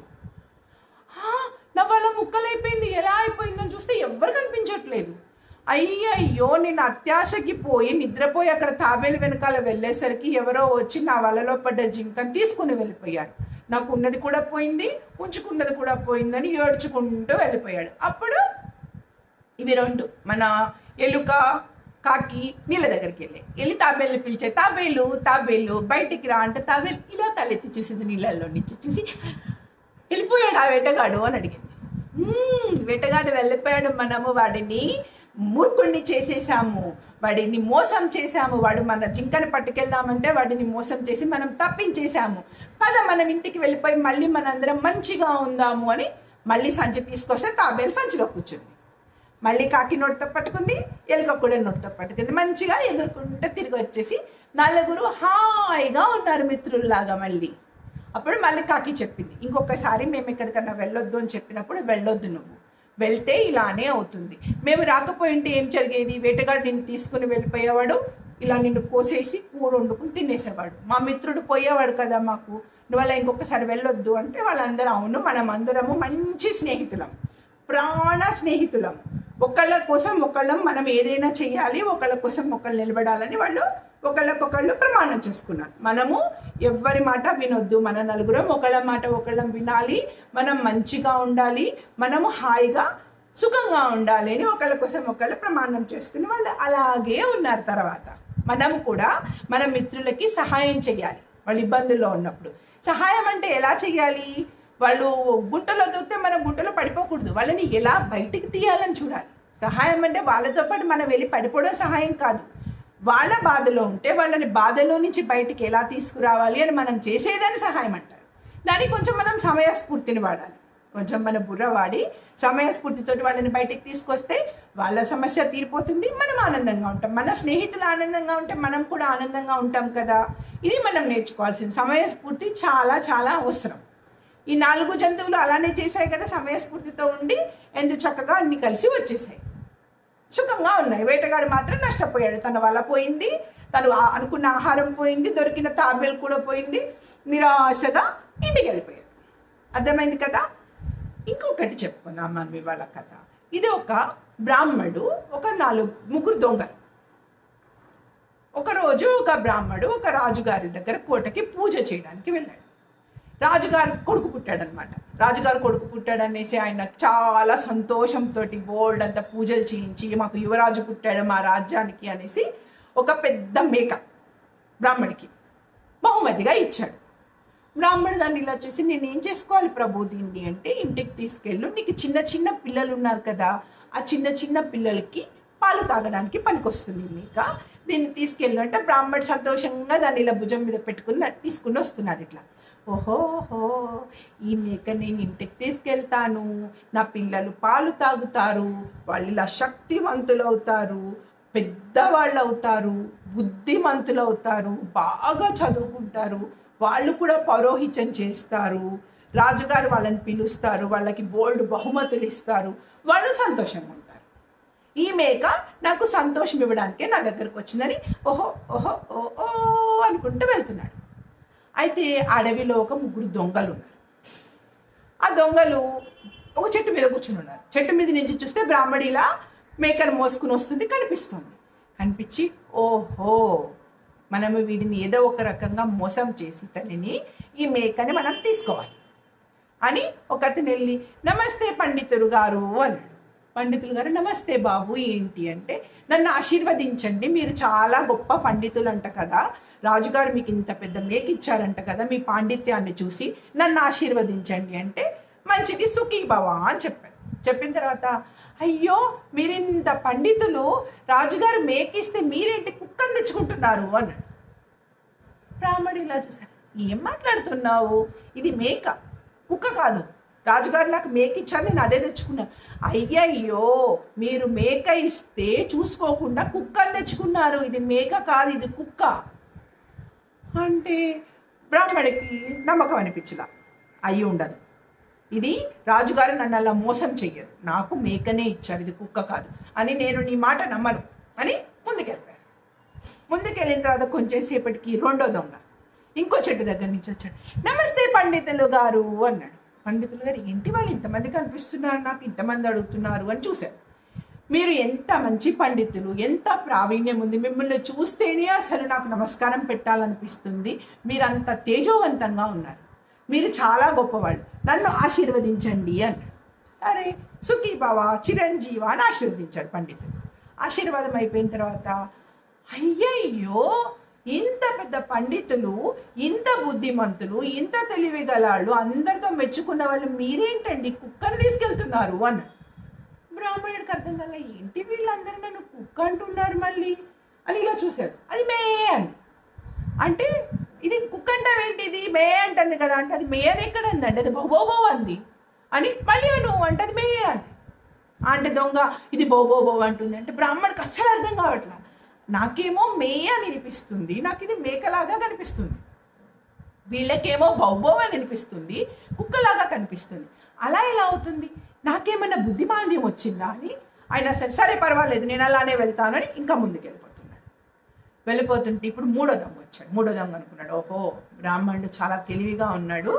"ఆ, నా వల ముక్కలైపోయింది ఎలా అయిపోయిందని చూస్తే ఎవ్వరు కనిపించట్లేదు అయ్యయ్యో నేను అత్యాశకి పోయి నిద్రపోయి అక్కడ తాబేలు వెనకాల వెళ్ళేసరికి ఎవరో వచ్చి నా వలలో పడ్డ జింకని తీసుకుని వెళ్ళిపోయాడు నాకు ఉన్నది కూడా పోయింది ఉంచుకున్నది కూడా పోయిందని ఏడ్చుకుంటూ వెళ్ళిపోయాడు అప్పుడు ఇవి రెండు మన ఎలుక కాకి నీళ్ళ దగ్గరికి వెళ్ళి వెళ్ళి తాబేలు పిలిచే తాబేలు తాబేలు బయటికి రా అంటే తాబేలు ఇలా తలెత్తి చూసింది నీళ్ళల్లో నుంచి చూసి వెళ్ళిపోయాడు ఆ వేటగాడు అని అడిగింది "మ్మ్, వేటగాడు వెళ్ళిపోయాడు మనము వాడిని మూర్ఖుణ్ణి చేసేసాము వాడిని మోసం చేశాము వాడు మన జింకని పట్టుకెళ్దామంటే వాడిని మోసం చేసి మనం తప్పించేశాము పద మనం ఇంటికి వెళ్ళిపోయి మళ్ళీ మనందరం మంచిగా ఉందాము అని మళ్ళీ సంచి తీసుకొస్తే తాబేలు సంచిలో కూర్చుంది మళ్ళీ కాకి నోటితో పట్టుకుంది ఎలుక కూడా నోటితో పట్టుకుంది మంచిగా ఎగురుకుంటూ తిరిగి వచ్చేసి నలుగురు హాయిగా ఉన్నారు మిత్రుల్లాగా మళ్ళీ అప్పుడు మళ్ళీ కాకి చెప్పింది ఇంకొకసారి మేము ఎక్కడికన్నా వెళ్ళొద్దు అని చెప్పినప్పుడు వెళ్ళొద్దు నువ్వు వెళ్తే ఇలానే అవుతుంది మేము రాకపోయింటే ఏం జరిగేది వేటగాడు నిన్ను తీసుకుని వెళ్ళిపోయేవాడు ఇలా నిన్ను కోసేసి కూర వండుకుని తినేసేవాడు మా మిత్రుడు పోయేవాడు కదా మాకు నువ్వు అలా ఇంకొకసారి వెళ్ళొద్దు అంటే వాళ్ళందరూ అవును మనం అందరము మంచి స్నేహితులం ప్రాణ స్నేహితులం ఒకళ్ళ కోసం ఒకళ్ళం మనం ఏదైనా చేయాలి ఒకళ్ళ కోసం ఒకళ్ళు నిలబడాలని వాళ్ళు ఒకళ్ళకొకళ్ళు ప్రమాణం చేసుకున్నారు మనము ఎవ్వరి మాట వినొద్దు మన నలుగురం ఒకళ్ళ మాట ఒకళ్ళం వినాలి మనం మంచిగా ఉండాలి మనము హాయిగా సుఖంగా ఉండాలి అని ఒకళ్ళ కోసం ఒకళ్ళు ప్రమాణం చేసుకుని వాళ్ళు అలాగే ఉన్నారు తర్వాత మనం కూడా మన మిత్రులకి సహాయం చేయాలి వాళ్ళు ఇబ్బందుల్లో ఉన్నప్పుడు సహాయం అంటే ఎలా చేయాలి వాళ్ళు గుంటలో దూకితే మనం గుంటలో పడిపోకూడదు వాళ్ళని ఎలా బయటికి తీయాలని చూడాలి సహాయం అంటే వాళ్ళతో పాటు మనం వెళ్ళి పడిపోవడం సహాయం కాదు వాళ్ళ బాధలో ఉంటే వాళ్ళని బాధలో నుంచి బయటికి ఎలా తీసుకురావాలి అని మనం చేసేదని సహాయం అంటారు దానికి కొంచెం మనం సమయస్ఫూర్తిని వాడాలి కొంచెం మన బుర్ర వాడి సమయస్ఫూర్తితో వాళ్ళని బయటికి తీసుకొస్తే వాళ్ళ సమస్య తీరిపోతుంది మనం ఆనందంగా ఉంటాం మన స్నేహితులు ఆనందంగా ఉంటే మనం కూడా ఆనందంగా ఉంటాం కదా ఇది మనం నేర్చుకోవాల్సింది సమయస్ఫూర్తి చాలా చాలా అవసరం ఈ నాలుగు జంతువులు అలానే చేశాయి కదా సమయస్ఫూర్తితో ఉండి ఎంత చక్కగా అన్ని కలిసి వచ్చేసాయి సుఖంగా ఉన్నాయి వేటగాడు మాత్రం నష్టపోయాడు తన వల పోయింది తను ఆ- అనుకున్న ఆహారం పోయింది దొరికిన తాబేలు కూడా పోయింది నిరాశగా ఇంటికి వెళ్ళిపోయాడు అర్థమైంది కదా ఇంకొకటి చెప్పుకుందాం మనం ఇవాళ కథ ఇది ఒక బ్రాహ్మడు ఒక నాలుగు ముగ్గురు దొంగలు ఒకరోజు ఒక బ్రాహ్మడు ఒక రాజుగారి దగ్గర కోటకి పూజ చేయడానికి వెళ్ళాడు రాజుగారు కొడుకు పుట్టాడనమాట రాజుగారు కొడుకు పుట్టాడు అనేసి ఆయన చాలా సంతోషంతో బోల్డ్ అంత పూజలు చేయించి మాకు యువరాజు పుట్టాడు మా రాజ్యానికి అనేసి ఒక పెద్ద మేక బ్రాహ్మడికి బహుమతిగా ఇచ్చాడు బ్రాహ్మణుడు దాన్ని ఇలా చూసి నేను ఏం చేసుకోవాలి ప్రభు దీన్ని అంటే ఇంటికి తీసుకెళ్ళు నీకు చిన్న చిన్న పిల్లలు ఉన్నారు కదా ఆ చిన్న చిన్న పిల్లలకి పాలు తాగడానికి పనికొస్తుంది ఈ మేక దీన్ని తీసుకెళ్ళు అంటే బ్రాహ్మణుడు సంతోషంగా దాన్ని ఇలా భుజం మీద పెట్టుకుని నా- తీసుకుని వస్తున్నాడు ఇట్లా ఓహోహో ఈ మేక నేను ఇంటికి తీసుకెళ్తాను నా పిల్లలు పాలు తాగుతారు వాళ్ళు ఇలా శక్తివంతులు అవుతారు పెద్దవాళ్ళు అవుతారు బుద్ధిమంతులు అవుతారు బాగా చదువుకుంటారు వాళ్ళు కూడా పౌరోహిత్యం చేస్తారు రాజుగారు వాళ్ళని పిలుస్తారు వాళ్ళకి బోల్డ్ బహుమతులు ఇస్తారు వాళ్ళు సంతోషంగా ఉంటారు ఈ మేక నాకు సంతోషం ఇవ్వడానికే నా దగ్గరకు వచ్చిందని ఓహో ఓహో ఓ ఓ అనుకుంటూ వెళ్తున్నాడు అయితే అడవిలో ఒక ముగ్గురు దొంగలు ఉన్నారు ఆ దొంగలు ఒక చెట్టు మీద కూర్చుని ఉన్నారు చెట్టు మీద నుంచి చూస్తే బ్రాహ్మడి ఇలా మేకను మోసుకుని వస్తుంది కనిపిస్తుంది కనిపించి ఓహో మనము వీడిని ఏదో ఒక రకంగా మోసం చేసి తనని ఈ మేకని మనం తీసుకోవాలి అని ఒక అతను వెళ్ళి నమస్తే పండితులు గారు అన్నాడు పండితులు గారు నమస్తే బాబు ఏంటి అంటే నన్ను ఆశీర్వదించండి మీరు చాలా గొప్ప పండితులు అంట కదా రాజుగారు మీకు ఇంత పెద్ద మేక ఇచ్చారంట కదా మీ పాండిత్యాన్ని చూసి నన్ను ఆశీర్వదించండి అంటే మంచిది సుఖీ భవ అని చెప్పాను చెప్పిన తర్వాత అయ్యో మీరింత పండితులు రాజుగారు మేకిస్తే మీరేంటి కుక్కను తెచ్చుకుంటున్నారు అన్నాడు బ్రాహ్మడు ఇలా చూశాడు ఏం మాట్లాడుతున్నావు ఇది మేక కుక్క కాదు రాజుగారు నాకు మేక ఇచ్చారు నేను అదే తెచ్చుకున్నాను అయ్యయ్యో మీరు మేక ఇస్తే చూసుకోకుండా కుక్కని తెచ్చుకున్నారు ఇది మేక కాదు ఇది కుక్క అంటే బ్రాహ్మడికి నమ్మకం అనిపించలా అయి ఉండదు ఇది రాజుగారు నన్ను అలా మోసం చెయ్యరు నాకు మేకనే ఇచ్చారు ఇది కుక్క కాదు అని నేను నీ మాట నమ్మను అని ముందుకెళ్ళాను ముందుకు వెళ్ళిన తర్వాత కొంచెం సేపటికి రెండో దొంగ ఇంకో చెట్టు దగ్గర నుంచి వచ్చాడు నమస్తే పండితులు గారు అన్నాడు పండితులు గారు ఏంటి వాళ్ళు ఇంతమంది కనిపిస్తున్నారు నాకు ఇంతమంది అడుగుతున్నారు అని చూశారు మీరు ఎంత మంచి పండితులు ఎంత ప్రావీణ్యం ఉంది మిమ్మల్ని చూస్తేనే అసలు నాకు నమస్కారం పెట్టాలనిపిస్తుంది మీరు అంత తేజోవంతంగా ఉన్నారు మీరు చాలా గొప్పవాళ్ళు నన్ను ఆశీర్వదించండి అన్నాడు సరే సుఖీ బావ చిరంజీవ అని ఆశీర్వదించాడు పండితుడు ఆశీర్వాదం అయిపోయిన తర్వాత అయ్యయ్యో ఇంత పెద్ద పండితులు ఇంత బుద్ధిమంతులు ఇంత తెలివి గలాళ్ళు అందరితో మెచ్చుకున్న వాళ్ళు మీరేంటండి కుక్కను తీసుకెళ్తున్నారు అన్నాడు బ్రాహ్మణుడికి అర్థం కాల ఏంటి వీళ్ళందరూ నన్ను కుక్క అంటున్నారు మళ్ళీ అని ఇలా చూశాడు అది మే అంది అంటే ఇది కుక్క అంటావేంటి ఇది మే అంటుంది కదా అంటే అది మే అని ఎక్కడ అందండి అది బహుబోబో అంది అని మళ్ళీ నువ్వు అంటే అది మే అంది అంటే దొంగ ఇది బోబో బో అంటుంది అంటే బ్రాహ్మణుడికి అస్సలు అర్థం కావట్లా నాకేమో మే అని అనిపిస్తుంది నాకు ఇది మేకలాగా కనిపిస్తుంది వీళ్ళకేమో బౌబో అని అనిపిస్తుంది కుక్కలాగా కనిపిస్తుంది అలా ఎలా అవుతుంది నాకేమైనా బుద్ధిమాంద్యం వచ్చిందా అని ఆయన సరే సరే పర్వాలేదు నేను అలానే వెళ్తానని ఇంకా ముందుకు వెళ్ళిపోతున్నాడు వెళ్ళిపోతుంటే ఇప్పుడు మూడో దొంగ వచ్చాడు మూడో దొంగ అనుకున్నాడు ఓహో బ్రాహ్మణుడు చాలా తెలివిగా ఉన్నాడు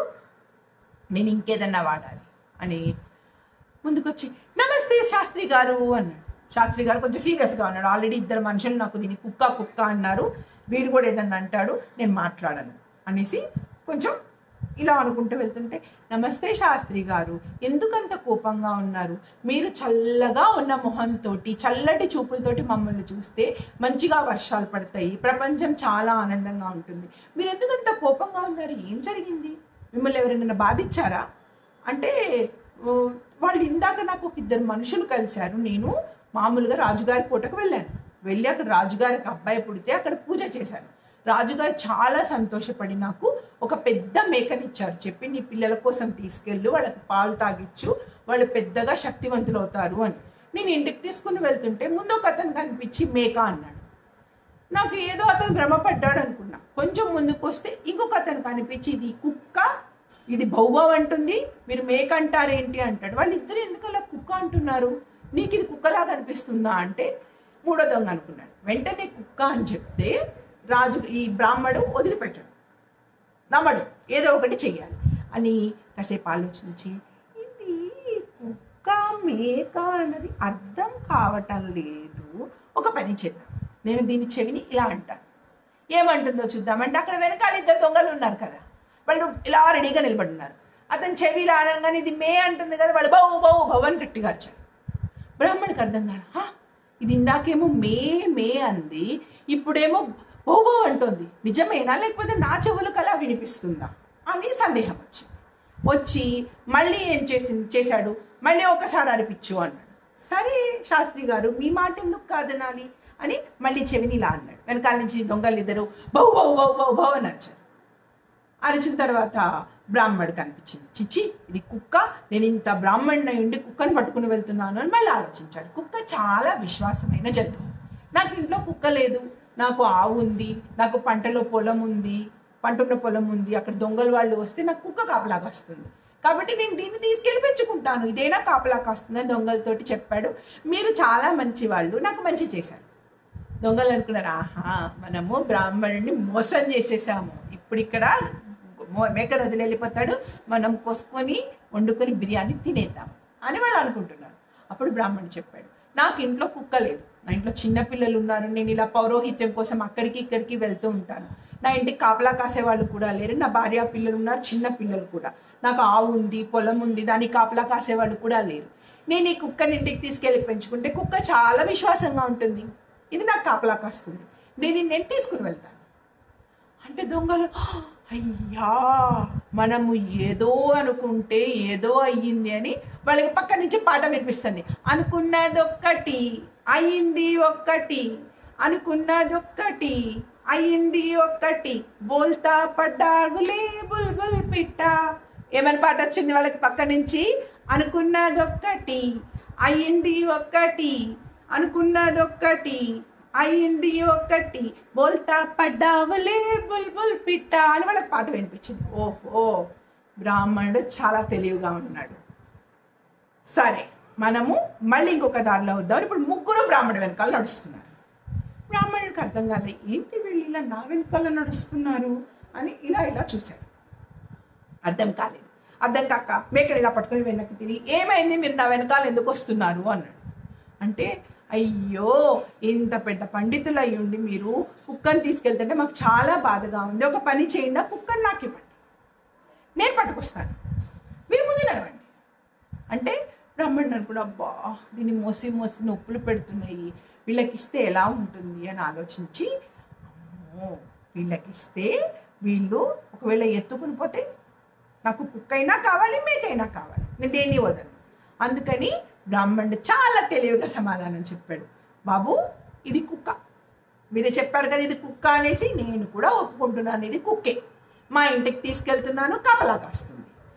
నేను ఇంకేదన్నా వాడాలి అని ముందుకొచ్చి నమస్తే శాస్త్రి గారు అన్నాడు శాస్త్రి గారు కొంచెం సీరియస్గా ఉన్నాడు ఆల్రెడీ ఇద్దరు మనుషులు నాకు దీన్ని కుక్క కుక్క అన్నారు వీడు కూడా ఏదన్నా అంటాడు నేను మాట్లాడను అనేసి కొంచెం ఇలా అనుకుంటూ వెళ్తుంటే నమస్తే శాస్త్రి గారు ఎందుకంత కోపంగా ఉన్నారు మీరు చల్లగా ఉన్న మొహంతో చల్లటి చూపులతోటి మమ్మల్ని చూస్తే మంచిగా వర్షాలు పడతాయి ప్రపంచం చాలా ఆనందంగా ఉంటుంది మీరు ఎందుకంత కోపంగా ఉన్నారు ఏం జరిగింది మిమ్మల్ని ఎవరైనా బాధించారా అంటే ఓ, వాళ్ళు ఇందాక నాకు ఒక ఇద్దరు మనుషులు కలిశారు నేను మామూలుగా రాజుగారి కోటకు వెళ్ళాను వెళ్ళి అక్కడ రాజుగారికి అబ్బాయి పుడితే అక్కడ పూజ చేశాను రాజుగారు చాలా సంతోషపడి నాకు ఒక పెద్ద మేకనిచ్చారు చెప్పి నీ పిల్లల కోసం తీసుకెళ్ళు వాళ్ళకి పాలు తాగిచ్చు వాళ్ళు పెద్దగా శక్తివంతులు అవుతారు అని నేను ఇంటికి తీసుకుని వెళ్తుంటే ముందు ఒక అతను కనిపించి మేక అన్నాడు నాకు ఏదో అతను భ్రమపడ్డాడు అనుకున్నా కొంచెం ముందుకు వస్తే ఇంకొక అతను కనిపించి ఇది కుక్క ఇది బౌబవ్ అంటుంది మీరు మేక అంటారేంటి అంటాడు వాళ్ళిద్దరు ఎందుకు అలా కుక్క అంటున్నారు నీకు ఇది కుక్కలాగా అనిపిస్తుందా అంటే మూడో దొంగ అనుకున్నాడు వెంటనే కుక్క అని చెప్తే రాజు ఈ బ్రాహ్మడు వదిలిపెట్టాడు నమ్మడు ఏదో ఒకటి చెయ్యాలి అని కాసేపు ఆలోచించి ఇది కుక్క మేక అన్నది అర్థం కావటం లేదు ఒక పని చేద్దాం నేను దీని చెవిని ఇలా అంటాను ఏమంటుందో చూద్దాం అంటే అక్కడ వెనకాల ఇద్దరు దొంగలు ఉన్నారు కదా వాళ్ళు ఇలా రెడీగా నిలబడి ఉన్నారు అతని చెవి ఇలా అనగానే ఇది మే అంటుంది కదా వాళ్ళు బౌ బౌ బౌ అని గట్టిగా వచ్చారు బ్రాహ్మణికి అర్థం కాదు "హా, ఇది ఇందాకేమో మే మే అంది ఇప్పుడేమో బౌ బౌ అంటుంది నిజమేనా లేకపోతే నా చెవులకు అలా వినిపిస్తుందా అని సందేహం వచ్చింది వచ్చి మళ్ళీ ఏం చేసింది చేశాడు మళ్ళీ ఒకసారి అనిపించు అన్నాడు సరే శాస్త్రి గారు మీ మాట ఎందుకు కాదనాలి అని మళ్ళీ చెవిని ఇలా అన్నాడు వెనకాల నుంచి దొంగలు ఇద్దరు బౌ బౌ బౌ బౌ బౌ అని అరిచారు అరిచిన తర్వాత బ్రాహ్మడు కనిపించింది చిచ్చి ఇది కుక్క నేను ఇంత బ్రాహ్మణుని ఉండి కుక్కను పట్టుకుని వెళ్తున్నాను అని మళ్ళీ ఆలోచించాడు కుక్క చాలా విశ్వాసమైన జంతువు నాకు ఇంట్లో కుక్క లేదు నాకు ఆవు ఉంది నాకు పంటలో పొలం ఉంది పంటున్న పొలం ఉంది అక్కడ దొంగలు వాళ్ళు వస్తే నాకు కుక్క కాపలాగా వస్తుంది కాబట్టి నేను దీన్ని తీసుకెళ్ళి పెంచుకుంటాను ఇదేనా కాపలా కాస్తుందని దొంగలతోటి చెప్పాడు మీరు చాలా మంచి వాళ్ళు నాకు మంచి చేశారు దొంగలు అనుకున్నారు ఆహా మనము బ్రాహ్మణుడిని మోసం చేసేసాము ఇప్పుడు ఇక్కడ మో- మేకను వదిలి వెళ్ళిపోతాడు మనం కోసుకొని వండుకొని బిర్యానీ తినేద్దాం అని వాళ్ళు అనుకుంటున్నారు అప్పుడు బ్రాహ్మణుడు చెప్పాడు నాకు ఇంట్లో కుక్క లేదు నా ఇంట్లో చిన్న పిల్లలు ఉన్నారు నేను ఇలా పౌరోహిత్యం కోసం అక్కడికి ఇక్కడికి వెళ్తూ ఉంటాను నా ఇంటికి కాపలా కాసే వాళ్ళు కూడా లేరు నా భార్య పిల్లలు ఉన్నారు చిన్న పిల్లలు కూడా నాకు ఆవు ఉంది పొలం ఉంది దానికి కాపలా కాసే వాళ్ళు కూడా లేరు నేను ఈ కుక్కని ఇంటికి తీసుకెళ్ళి పెంచుకుంటే కుక్క చాలా విశ్వాసంగా ఉంటుంది ఇది నాకు కాపలా కాస్తుంది దీన్ని నేను తీసుకుని వెళ్తాను అంటే దొంగలు అయ్యా మనము ఏదో అనుకుంటే ఏదో అయ్యింది అని వాళ్ళకి పక్క నుంచి పాట వినిపిస్తుంది అనుకున్నది ఒక్కటి అయ్యింది ఒక్కటి అనుకున్నది ఒక్కటి అయ్యింది ఒక్కటి బోల్తా పడ్డాగులే బుల్బుల్ పిట్ట ఏమని పాట వచ్చింది వాళ్ళకి పక్క నుంచి అనుకున్నది ఒక్కటి అయ్యింది ఒక్కటి అనుకున్నది ఒక్కటి అయింది ఒక్కటి బోల్తా పడ్డావులే బుల్బుల్ పిట్ట అని వాళ్ళకి పాట వినిపించింది ఓహో బ్రాహ్మణుడు చాలా తెలివిగా ఉన్నాడు సరే మనము మళ్ళీ ఇంకొక దారిలో వద్దాం ఇప్పుడు ముగ్గురు బ్రాహ్మణుడు వెనకాల నడుస్తున్నారు బ్రాహ్మణుడు బ్రాహ్మణుడికి అర్థం కాలే ఏంటి వీళ్ళు ఇలా నా వెనకాల నడుస్తున్నారు అని ఇలా ఇలా చూశాడు అర్థం కాలేదు అర్థం కాక మేకని ఇలా పట్టుకొని వెనక్కి తిరిగి ఏమైంది మీరు నా వెనకాల ఎందుకు వస్తున్నారు అన్నాడు అంటే అయ్యో ఇంత పెద్ద పండితులు అయి ఉండి మీరు కుక్కని తీసుకెళ్తుంటే మాకు చాలా బాధగా ఉంది ఒక పని చేయండి ఆ కుక్కని నాకు ఇవ్వండి నేను పట్టుకొస్తాను మీరు ముందు నడవండి అంటే బ్రాహ్మణుడు అనుకున్నా అబ్బా దీన్ని మోసి మోసి నొప్పులు పెడుతున్నాయి వీళ్ళకి ఇస్తే ఎలా ఉంటుంది అని ఆలోచించి అమ్మో వీళ్ళకి ఇస్తే వీళ్ళు ఒకవేళ ఎత్తుకుని పోతే నాకు కుక్క అయినా కావాలి మీకైనా కావాలి నేను దేన్ని వదలను అందుకని బ్రాహ్మణుడు చాలా తెలివిగా సమాధానం చెప్పాడు బాబు ఇది కుక్క మీరే చెప్పారు కదా ఇది కుక్క అనేసి నేను కూడా ఒప్పుకుంటున్నాను ఇది కుక్కే మా ఇంటికి తీసుకెళ్తున్నాను కాపలా కాస్తుంది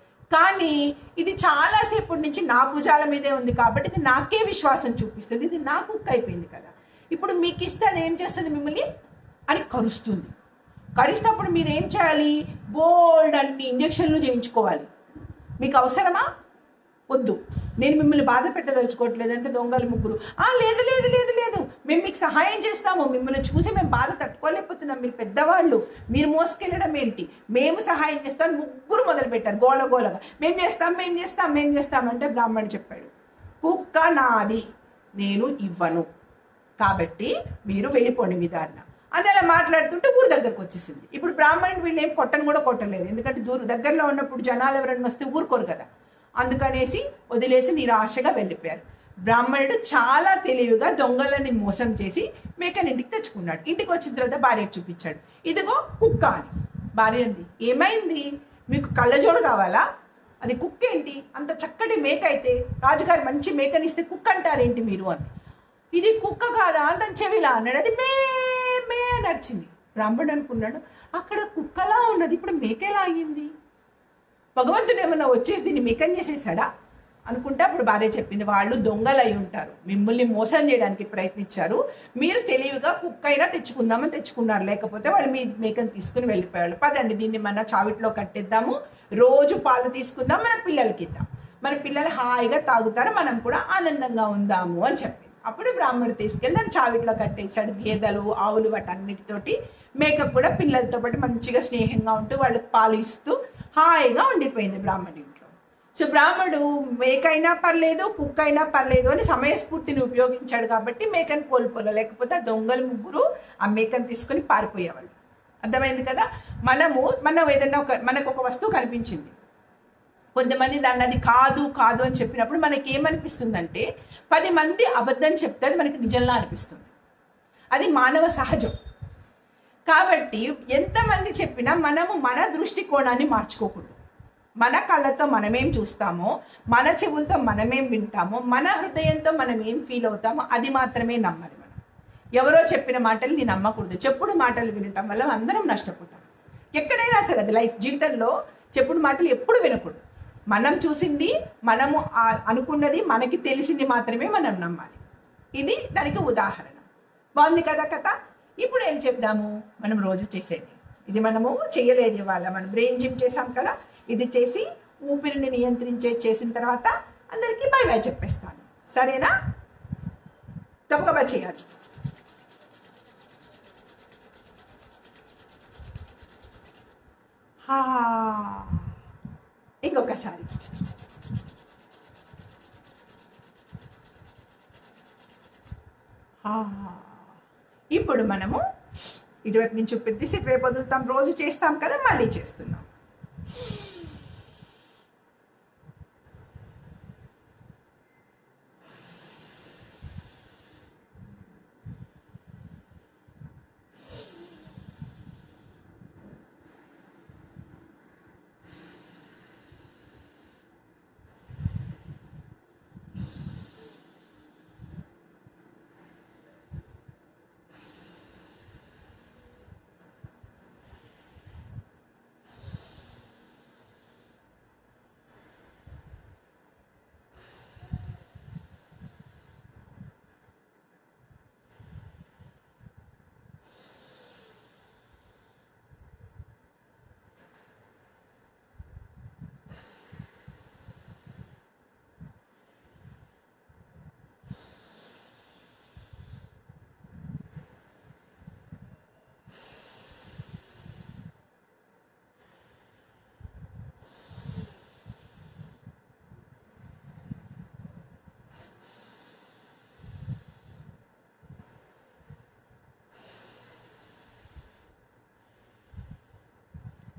కానీ ఇది చాలాసేపటి నుంచి నా భుజాల మీదే ఉంది కాబట్టి ఇది నాకే విశ్వాసం చూపిస్తుంది ఇది నా కుక్క అయిపోయింది కదా ఇప్పుడు మీకు ఇస్తే అది ఏం చేస్తుంది మిమ్మల్ని అని కరుస్తుంది కరిస్తప్పుడు మీరు ఏం చేయాలి బోల్డ్ అన్ని ఇంజక్షన్లు చేయించుకోవాలి మీకు అవసరమా వద్దు నేను మిమ్మల్ని బాధ పెట్టదలుచుకోవట్లేదు అంటే దొంగలు ముగ్గురు ఆ లేదు లేదు లేదు లేదు మేము మీకు సహాయం చేస్తాము మిమ్మల్ని చూసి మేము బాధ తట్టుకోలేకపోతున్నాం మీరు పెద్దవాళ్ళు మీరు మోసుకెళ్ళడం ఏంటి మేము సహాయం చేస్తాం ముగ్గురు మొదలు పెట్టారు గోల గోలగా మేము చేస్తాం మేము చేస్తాం మేము చేస్తాం అంటే బ్రాహ్మణుడు చెప్పాడు కుక్క నాది నేను ఇవ్వను కాబట్టి మీరు వెళ్ళిపోండి మీ దారిన అని అలా మాట్లాడుతుంటే ఊరు దగ్గరకు వచ్చేసింది ఇప్పుడు బ్రాహ్మణుడు వీళ్ళు ఏం కొట్టను కూడా కొట్టలేదు ఎందుకంటే దూరం దగ్గరలో ఉన్నప్పుడు జనాలు ఎవరైనా వస్తే ఊరుకోరు కదా అందుకనేసి వదిలేసి నిరాశగా వెళ్ళిపోయారు బ్రాహ్మణుడు చాలా తెలివిగా దొంగలని మోసం చేసి మేకని ఇంటికి తెచ్చుకున్నాడు ఇంటికి వచ్చిన తర్వాత భార్యకు చూపించాడు ఇదిగో కుక్క అని భార్య అంది ఏమైంది మీకు కళ్ళజోడు కావాలా అది కుక్క ఏంటి అంత చక్కటి మేక అయితే రాజుగారు మంచి మేకనిస్తే కుక్క అంటారేంటి మీరు అని ఇది కుక్క కాదా దాని చెవిలా అన్నాడు అది మే మే అని అరిచింది బ్రాహ్మణుడు అనుకున్నాడు అక్కడ కుక్కలా ఉన్నది ఇప్పుడు మేక ఎలా అయ్యింది భగవంతుడు ఏమన్నా వచ్చేసి దీన్ని మేకం చేసేసాడా అనుకుంటే అప్పుడు భార్య చెప్పింది వాళ్ళు దొంగలు అయి ఉంటారు మిమ్మల్ని మోసం చేయడానికి ప్రయత్నించారు మీరు తెలివిగా కుక్క అయినా తెచ్చుకుందామని తెచ్చుకున్నారు లేకపోతే వాళ్ళు మీ మేకను తీసుకుని వెళ్ళిపోయారు పదండి దీన్ని మన చావిట్లో కట్టేద్దాము రోజు పాలు తీసుకుందాం మన పిల్లలకి ఇద్దాం మన పిల్లలు హాయిగా తాగుతారు మనం కూడా ఆనందంగా ఉందాము అని చెప్పింది అప్పుడు బ్రాహ్మణుడు తీసుకెళ్ళి దాన్ని చావిట్లో కట్టేశాడు గేదెలు ఆవులు వాటన్నిటితోటి మేకప్ కూడా పిల్లలతో పాటు మంచిగా స్నేహంగా ఉంటూ వాళ్ళకి పాలు ఇస్తూ హాయిగా ఉండిపోయింది బ్రాహ్మణుడి ఇంట్లో సో బ్రాహ్మణుడు మేకైనా పర్లేదు కుక్క అయినా పర్లేదు అని సమయస్ఫూర్తిని ఉపయోగించాడు కాబట్టి మేకను కోల్పోలే లేకపోతే ఆ దొంగలు ముగ్గురు ఆ మేకను తీసుకొని పారిపోయేవాళ్ళు అర్థమైంది కదా మనము మనం ఏదైనా ఒక మనకు ఒక వస్తువు కనిపించింది కొంతమంది దాన్ని అది కాదు కాదు అని చెప్పినప్పుడు మనకి ఏమనిపిస్తుందంటే పది మంది అబద్ధం చెప్తే అది మనకి నిజంలా అనిపిస్తుంది అది మానవ సహజం కాబట్టి ఎంతమంది చెప్పినా మనము మన దృష్టికోణాన్ని మార్చుకోకూడదు మన కళ్ళతో మనమేం చూస్తామో మన చెవులతో మనమేం వింటామో మన హృదయంతో మనం ఏం ఫీల్ అవుతామో అది మాత్రమే నమ్మాలి మనం ఎవరో చెప్పిన మాటలు నీ నమ్మకూడదు చెప్పుడు మాటలు వినటం వల్ల అందరం నష్టపోతాం ఎక్కడైనా సరే అది లైఫ్ జీవితంలో చెప్పుడు మాటలు ఎప్పుడు వినకూడదు మనం చూసింది మనము ఆ- అనుకున్నది మనకి తెలిసింది మాత్రమే మనం నమ్మాలి ఇది దానికి ఉదాహరణ బాగుంది కదా కథ ఇప్పుడు ఏం చెప్దాము మనం రోజు చేసేది ఇది మనము చేయలేదు ఇవాళ మనం బ్రెయిన్ జిమ్ చేసాం కదా ఇది చేసి ఊపిరిని నియంత్రించే చేసిన తర్వాత అందరికీ బై బై చెప్పేస్తాను సరేనా గబగబా చేయాలి హా. ఇంకొకసారి హా. ఇప్పుడు మనము ఇటువైపు నుంచి చూపిద్ది ఇటువైపు వదులుతాం రోజు చేస్తాం కదా మళ్ళీ చేస్తున్నాం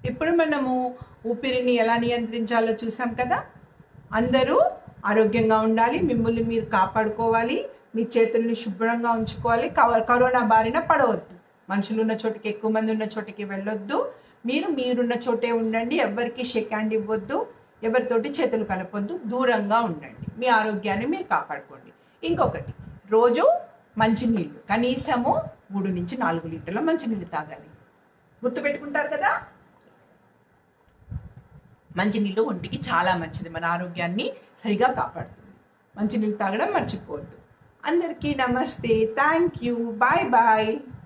ఇప్పుడు మనము ఊపిరిని ఎలా నియంత్రించాలో చూసాం కదా అందరూ ఆరోగ్యంగా ఉండాలి మిమ్మల్ని మీరు కాపాడుకోవాలి మీ చేతుల్ని శుభ్రంగా ఉంచుకోవాలి కవ- కరోనా బారిన పడవద్దు మనుషులు ఉన్న చోటికి ఎక్కువ మంది ఉన్న చోటికి వెళ్ళొద్దు మీరు మీరున్న చోటే ఉండండి ఎవరికి షేక్ హ్యాండ్ ఇవ్వద్దు ఎవరితోటి చేతులు కలపొద్దు దూరంగా ఉండండి మీ ఆరోగ్యాన్ని మీరు కాపాడుకోండి ఇంకొకటి రోజు మంచినీళ్ళు కనీసము మూడు నుంచి నాలుగు లీటర్ల మంచినీళ్ళు తాగాలి గుర్తుపెట్టుకుంటారు కదా మంచినీళ్ళు ఒంటికి చాలా మంచిది మన ఆరోగ్యాన్ని సరిగా కాపాడుతుంది మంచినీళ్ళు తాగడం మర్చిపోవద్దు అందరికీ నమస్తే థ్యాంక్ యూ బాయ్ బాయ్